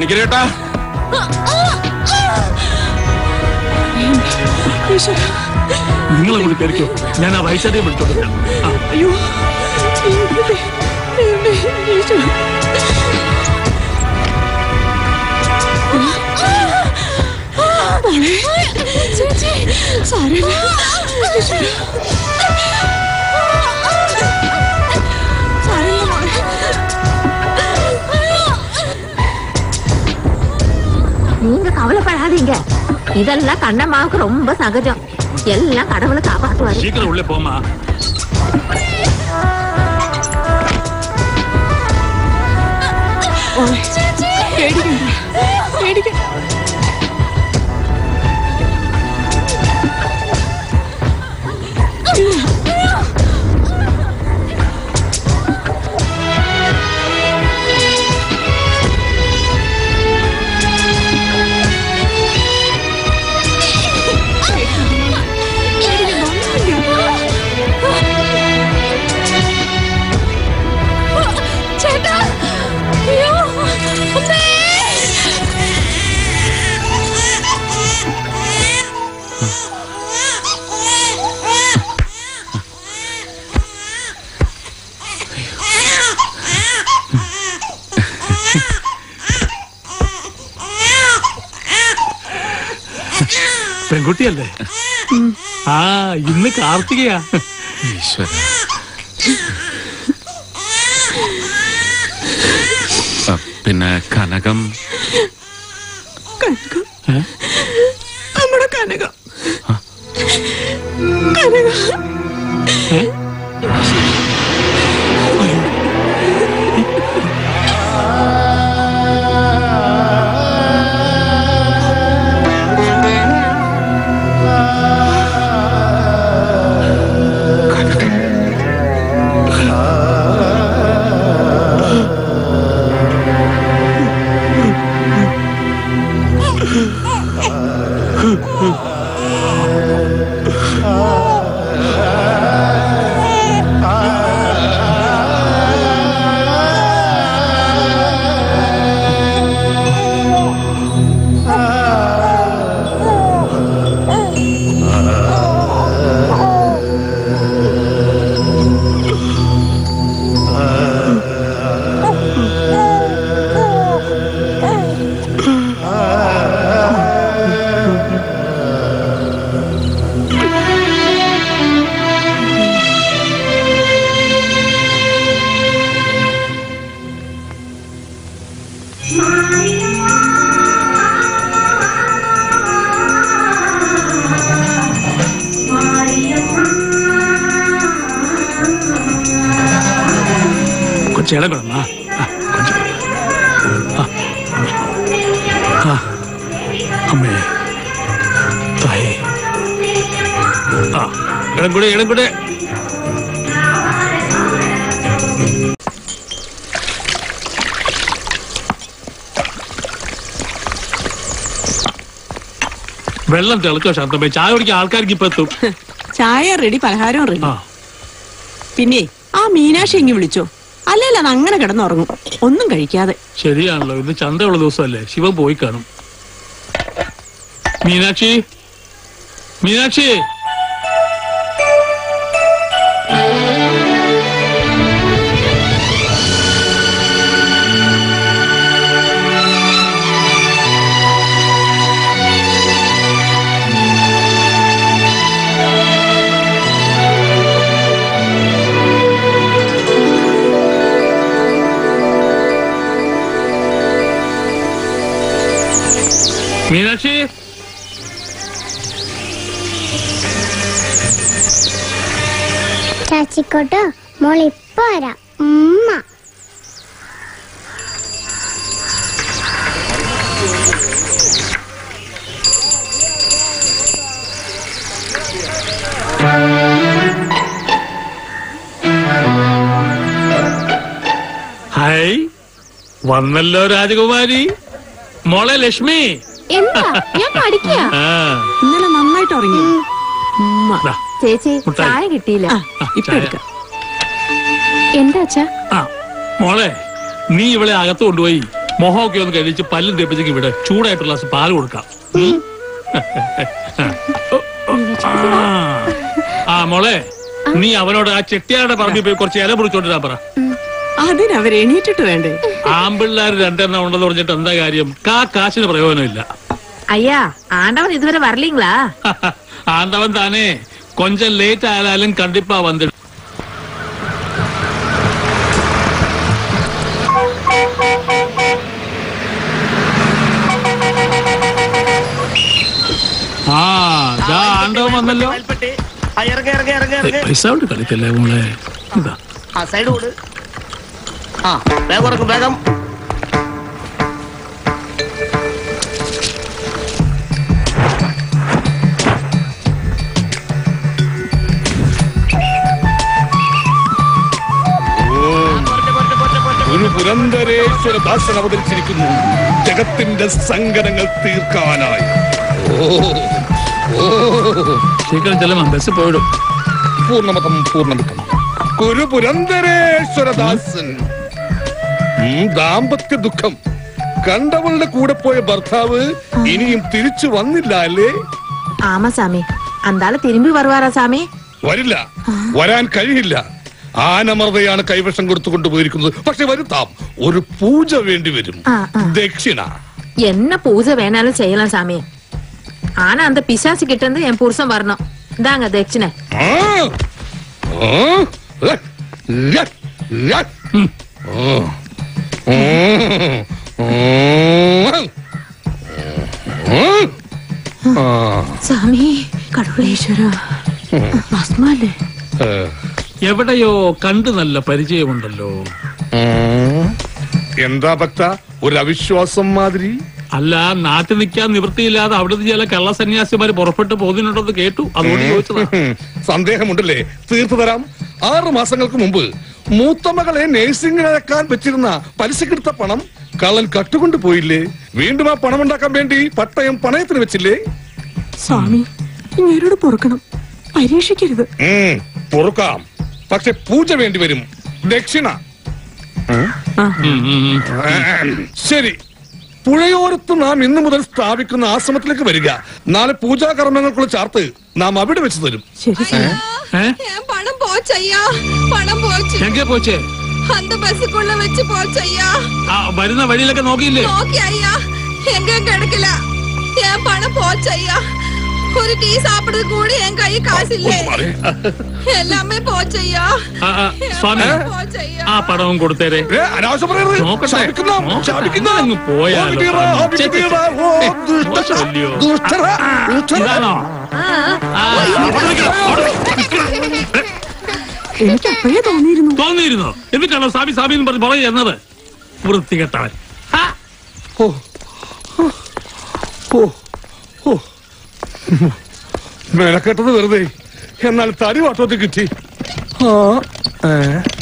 ശിഖരേട്ടാ നിങ്ങൾ അങ്ങോട്ട് കയറിക്കോ ഞാൻ ആ വൈശാലിയെ വിളിച്ചോണ്ട് വരാം. ആ, അയ്യോ ദൈവമേ, ദൈവമേ, ഈശോ. മോളെ, സാരമില്ല. ഈശോ. സാരമില്ല മോളെ. நீங்க கவலைப்படாதீங்க இதெல்லாம் கண்ணம்மாவுக்கு ரொம்ப சகஜம் எல்லாம் கடவுளை காப்பாத்துவாரு சீக்கிரம் உள்ளே போமா മോളെ, പേടിക്കണ്ട പേടിക്കണ്ട ചേട്ടാ അയ്യോ അമ്മേ പെൺകുട്ടിയല്ലേ ആ ഇന്ന് കാർത്തികയാ ഈശ്വര ആ, പിന്നെ കനകം കനകം ഏ? നമ്മുടെ കനകം കനകം ഏ? கொஞ்சம் இடம் கொடுமா கொஞ்சம் ஆ, ஆ, அம்மே தாயே ஆ இடம் கொடு இடம் கொடு വെള്ളം തിളച്ചോ ശാന്തമ്മേ ചായ കുടിക്കാൻ ആൾക്കാർക്ക് ഇപ്പൊ എത്തും ചായ റെഡി പലഹാരവും റെഡി ആ പിന്നെ ആ മീനാക്ഷി ഇങ്ങ് വിളിച്ചോ അല്ലല്ല അത് അങ്ങനെ കിടന്നുറങ്ങും ഒന്നും കഴിക്കാതെ ശരിയാണല്ലോ ഇന്ന് ചന്തയുള്ള ദിവസമല്ലേ ശിവൻ പോയി കാണും മീനാക്ഷി മീനാക്ഷി മീനാക്ഷി ചാച്ചിക്കോട്ടോ മോൾ ഇപ്പൊ വരാം ഉമ്മ ഹായ് വന്നല്ലോ രാജകുമാരി മോളെ ലക്ഷ്മി എന്താ ഞാൻ പഠിക്കുക ആ ഇന്നലെ നന്നായിട്ട് ഉറങ്ങി ഉമ്മ. ദാ, ചേച്ചി മുട്ടായി. ചായ കിട്ടിയില്ല ആ ഇപ്പൊ ചായ. എടുക്കാം എന്താ അച്ഛാ ആ മോളെ നീ ഇവളെ അകത്ത് കൊണ്ടുപോയി മൊഹമൊക്കെ ഒന്ന് കഴിച്ച് പല്ലും തേപ്പിച്ചേക്ക് ഇവിടെ ചൂടായിട്ട് ഗ്ലാസ് പാല് കൊടുക്കാം ഉം? ആ. ആ മോളെ നീ അവനോട് ആ ചെട്ടിയാരുടെ പറമ്പിൽ പോയി കുറച്ച് ഇല മുറിച്ചോണ്ടിരാൻ പറ അതിനവർ എണീറ്റിട്ട് വേണ്ടേ ആമ്പിള്ളേർ രണ്ടെണ്ണം ഉണ്ടെന്ന് പറഞ്ഞിട്ട് എന്താ കാര്യം കാ കാശിന് പ്രയോജനമില്ല ஐயா ஆண்டவன் இதுவரை வரலீங்களா ആണ്ടവൻ താനേ കൊഞ്ചം ലേറ്റ് ആയാലും കണ്ടിപ്പാ വന്നിട്ട് ആ ദാ ആണ്ടവൻ വന്നല്ലോ മയിൽപ്പെട്ടി. ആ, ഇറങ്ങ്, ഇറങ്ങ്, ഇറങ്ങ്, ഇറങ്ങ്. പൈസ കൊണ്ട് കളിക്കല്ലേ മോളെ ഇതാ ആ സൈഡ് കൂട് ആ വേഗം ഇറക്കും വേഗം ഒരു പുരന്തരേശ്വര ദാസൻ അവതരിച്ചിരിക്കുന്നു ജഗത്തിന്റെ സങ്കടങ്ങൾ തീർക്കാനായി ശീഘ്രം ചെല്ലണം ബസ് പോയിടും പൂർണ്ണമതം പൂർണ്ണമിതം ഒരു പുരന്തരേശ്വരദാസൻ ഉം, ദാമ്പത്യ ദുഃഖം കണ്ടവളുടെ കൂടെ പോയ ഭർത്താവ് ഇനിയും തിരിച്ചു വന്നില്ല അല്ലേ ஆமா சாமி அந்த ஆளு திரும்பி வருவாரா சாமி വരില്ല വരാൻ കഴിയില്ല ആനമർതയാണ് കൈവശം കൊടുത്തു കൊണ്ടുപോയിരിക്കുന്നത് പക്ഷെ വരുത്താം ഒരു പൂജ വേണ്ടി വരും ആ, ആ. ദക്ഷിണ என்ன பூஜை வேணாலும் செய்யலாம் சாமி ஆனா அந்த பிசாசு கிட்ட இருந்து என் புருஷன் வரணும் இந்தாங்க தட்சிணை ആ? ആ? ല, ല, ല. ഉം. ആ. ഉം. ഉം. ഉം. ആ. സ്വാമി കടുവേശ്വര ഭസ്മല്ലേ ഏ. എവിടെയോ കണ്ടു നല്ല പരിചയമുണ്ടല്ലോ ഉം. എന്താ ഭക്ത ഒരു അവിശ്വാസം മാതിരി അല്ല നാട്ടിൽ നിൽക്കാൻ നിവൃത്തിയില്ലാതെ അവിടുത്തെ ചില കള്ളസന്യാസിമാര് പുറപ്പെട്ടു പോകുന്നുണ്ടെന്ന് കേട്ടു അതുകൊണ്ട് ചോദിച്ചതാ ഉം. സന്ദേഹമുണ്ടല്ലേ തീർത്തു തരാം ആറു മാസങ്ങൾക്ക് മുമ്പ് മൂത്ത മകളെ നേഴ്സിംഗിനക്കാൻ വെച്ചിരുന്ന പലിശക്കെടുത്ത പണം കള്ളൻ കട്ടുകൊണ്ട് പോയില്ലേ വീണ്ടും ആ പണം ഉണ്ടാക്കാൻ വേണ്ടി പട്ടയം പണയത്തിന് വെച്ചില്ലേ സ്വാമി ഇങ്ങേരോട് പൊറുക്കണം പരീക്ഷിക്കരുത് ഉം, പൊറുക്കാം പക്ഷെ പൂജ വേണ്ടി വരും ദക്ഷിണ ഉം, ഉം, ഉം. ശരി പുഴയോരത്ത് നാം ഇന്നു മുതൽ സ്ഥാപിക്കുന്ന ആശ്രമത്തിലേക്ക് വരിക നാളെ പൂജാകർമ്മങ്ങൾക്കുള്ള ചാർത്ത് നാം അവിടെ വെച്ച് തരും ശരി സ്വാമി ഏ? என் பணம் போச்சையா பணம் போச்சு എங்கே പോച്ചേ அந்த பஸ்ஸுக்குள்ள வச்சு போச்சையா ആ വരുന്ന വഴിയിലൊക്കെ നോക്കിയില്ലേ நோக்கி ஐயா எங்க கிடைக்கல என் பணம் போச்சையா ஒரு டீ சாப்பிடுறது கூட என் கை காசு இல்ல எல்லாமே போச்சையா ആ, ആ, സ്വാമി போச்சையா ആ പടവും കൊടുത്തേരെ ഏ, അനാവശ്യം പറയരുത്. നോക്കട്ടെ. ശപിക്കുന്ന, നോക്കട്ടെ. ശപിക്കുന്ന. അങ്ങ് പോയാലോ. ഓ, വിധിയടാ, ഛെ, ഛെ, വിധിയടാ, ഓ, ദുഷ്ട, മോശമല്ലയോ? ദുഷ്ടര, ദുഷ്ടര. ഇതാണോ ആ, അവിടെ നിൽക്കണം, അവിടെ എനിക്ക് അപ്പോഴേ തോന്നിയിരുന്നു തോന്നിയിരുന്നോ എന്നിട്ടാണോ സ്വാമി സ്വാമി എന്ന് പറഞ്ഞ് പുറകെ ചെന്നത് വൃത്തികെട്ടവൻ ഹാ. ഓ, ഓ, ഓ. മെനക്കെട്ടത് വെറുതെ എന്നാൽ തടി വട്ടത്തിൽ കിട്ടി ആ, ഏ.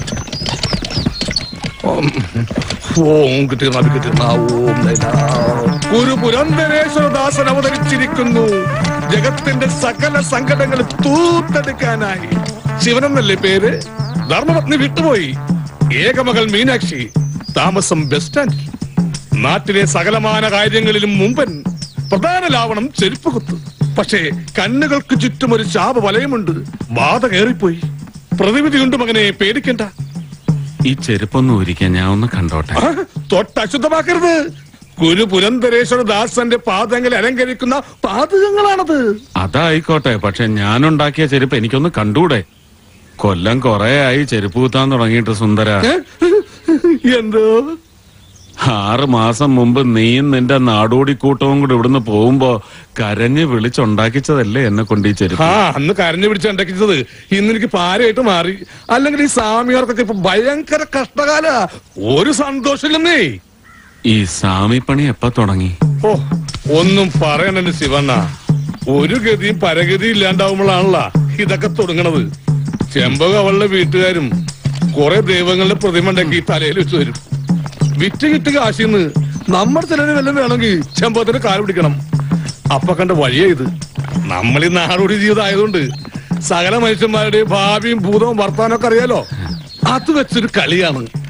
ഉം. ഓം കിട്ടി അത് കിട്ടി ആ, ഓം ലൈലാ. ഒരു പുരന്തരേശ്വരദാസൻ അവതരിച്ചിരിക്കുന്നു ജഗത്തിന്റെ സകല സങ്കടങ്ങൾ തൂത്തെടുക്കാനായി ശിവനെന്നല്ലേ പേര് ധർമ്മപത്നി വിട്ടുപോയി ഏകമകൾ മീനാക്ഷി താമസം ബസ് സ്റ്റാൻഡിൽ നാട്ടിലെ സകലമാന കാര്യങ്ങളിലും മുമ്പൻ പ്രധാന ലാവണം ചെരുപ്പ് കുത്ത് പക്ഷേ കണ്ണുകൾക്ക് ചുറ്റും ഒരു ശാപ വലയമുണ്ട് ബാധ കയറിപ്പോയി പ്രതിവിധിയുണ്ട് മകനെ പേടിക്കണ്ട ഈ ചെരുപ്പൊന്ന് ഊരിക്കാൻ ഞാൻ ഒന്ന് കണ്ടോട്ടെ ആ, തൊട്ടശുദ്ധമാക്കരുത് ഗുരു പുരന്തരേശ്വര ദാസന്റെ പാദങ്ങൾ അലങ്കരിക്കുന്ന പാതകങ്ങളാണത് അതായിക്കോട്ടെ പക്ഷെ ഞാനുണ്ടാക്കിയ ചെരുപ്പ് എനിക്കൊന്ന് കണ്ടൂടെ കൊല്ലം കൊറേ ആയി ചെരുപ്പ് കുത്താൻ തുടങ്ങിയിട്ട് സുന്ദര ഏ? എന്തോ ആറ് മാസം മുമ്പ് നീയും നിന്റെ നാടോടി കൂട്ടവും കൂടെ ഇവിടുന്ന് പോകുമ്പോ കരഞ്ഞ് വിളിച്ചുണ്ടാക്കിച്ചതല്ലേ എന്നെ കൊണ്ട് ഈ ചെരുപ്പ് ആ അന്ന് കരഞ്ഞു പിടിച്ച് ഉണ്ടാക്കിച്ചത് ഇന്ന് എനിക്ക് പാരയായിട്ട് മാറി അല്ലെങ്കിൽ ഈ സ്വാമിയാർക്കൊക്കെ ഇപ്പൊ ഭയങ്കര കഷ്ടകാല ഒരു സന്തോഷമില്ലെന്നേ ഈ സാമിപ്പണി എപ്പ തുടങ്ങി ഓ ഒന്നും പറയണെന്റെ ശിവണ്ണ ഒരു ഗതിയും പരഗതിയും ഇല്ലാണ്ടാവുമ്പോഴാണല്ലോ ഇതൊക്കെ തുടങ്ങണത് ചെമ്പക അവളുടെ വീട്ടുകാരും കുറെ ദൈവങ്ങളുടെ പ്രതിമ ഉണ്ടാക്കി തലയിൽ വെച്ച് വരും വിറ്റ് കിട്ട് കാശിന്ന് നമ്മുടെ ചിലര് വല്ലതും വേണമെങ്കിൽ ചെമ്പകത്തിന് കാല് പിടിക്കണം അപ്പൊ കണ്ട വഴിയാ ഇത് നമ്മൾ ഈ നാടോടി ജീവിതം ആയതുകൊണ്ട് സകല മനുഷ്യന്മാരുടെ ഭാവിയും ഭൂതവും വർത്താനൊക്കെ അറിയാലോ അത് വെച്ചൊരു കളിയാണ്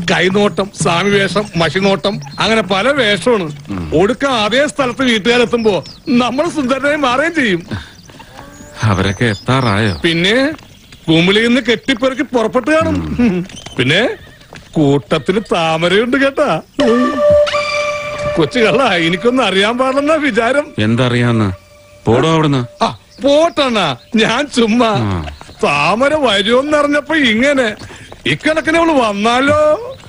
കൈനോട്ടം സ്വാമി വേഷം മഷിനോട്ടം അങ്ങനെ പല വേഷമാണ് ഒടുക്കം അതേ സ്ഥലത്ത് വീട്ടുകാരെത്തുമ്പോ നമ്മൾ സുന്ദരനായി മാറുകയും ചെയ്യും അവരൊക്കെ എത്താറായോ പിന്നെ കുമിളിയിൽ നിന്ന് കെട്ടിപ്പെറുക്കി പുറപ്പെട്ട് കാണും പിന്നെ കൂട്ടത്തിന് താമരയുണ്ട് കേട്ടാ കൊച്ചു കള്ള എനിക്കൊന്നും അറിയാൻ പാടില്ലെന്ന വിചാരം എന്തറിയാന്ന് പോടോ അവിടുന്ന് ആ പോട്ടണ്ണ ഞാൻ ചുമ്മാ ആ. താമര വരുമെന്ന് അറിഞ്ഞപ്പോ ഇങ്ങനെ ഇക്കണക്കിന് അവള് വന്നാലോ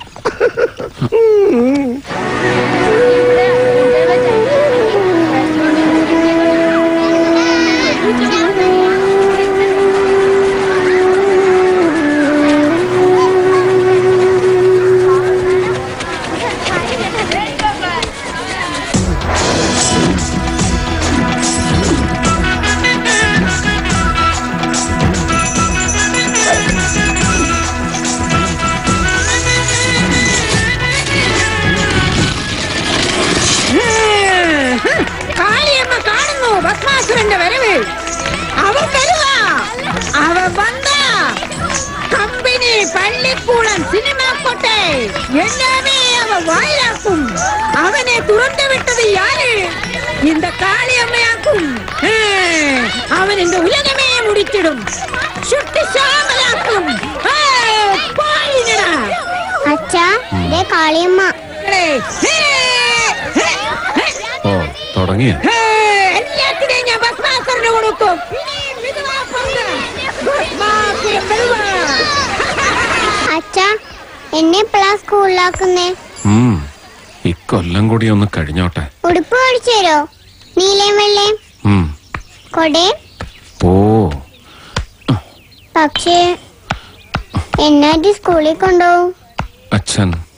കാളിയമ്മ കാണുന്നു ഭസ്മാസുരന്റെ വരവ് അവൻ വരുക അവൻ വന്ന കമ്പനി പള്ളിക്കൂടം സിനിമ കൊട്ടെ എല്ലാമേ അവൻ വായിലാക്കും അവനെ തുറന്നു വിട്ടത് யாரு இந்த காளியம்மையாக்கும் ஏ, அவன் இந்த உலகமே முடித்திடும் சுட்டு சாமலாக்கும் ஏ, பாயினடா. അച്ഛാ ദേ കാളിയമ്മ ஏ, ஏ, ஏ, ஏ. ഓ തുടങ്ങിയ ഏ, എല്ലാത്തിനെയും ഞാൻ ഭസ്മാസുരന് കൊടുക്കും ഇനി വിധവാ പറഞ്ഞ ഭസ്മാസുരൻ വരുവാ. അച്ഛാ എന്നെ എപ്പോഴാ സ്കൂളിലാക്കുന്നേ ഉം ഇക്കൊല്ലം കൂടി ഒന്ന് കഴിഞ്ഞോട്ടെ ഉടുപ്പ് മേടിച്ചു തരോ നീലയും വെള്ളയും ഉം കൊടയും ഓ പക്ഷേ എന്നാറ്റി സ്കൂളിൽ കൊണ്ടുപോകും അച്ഛൻ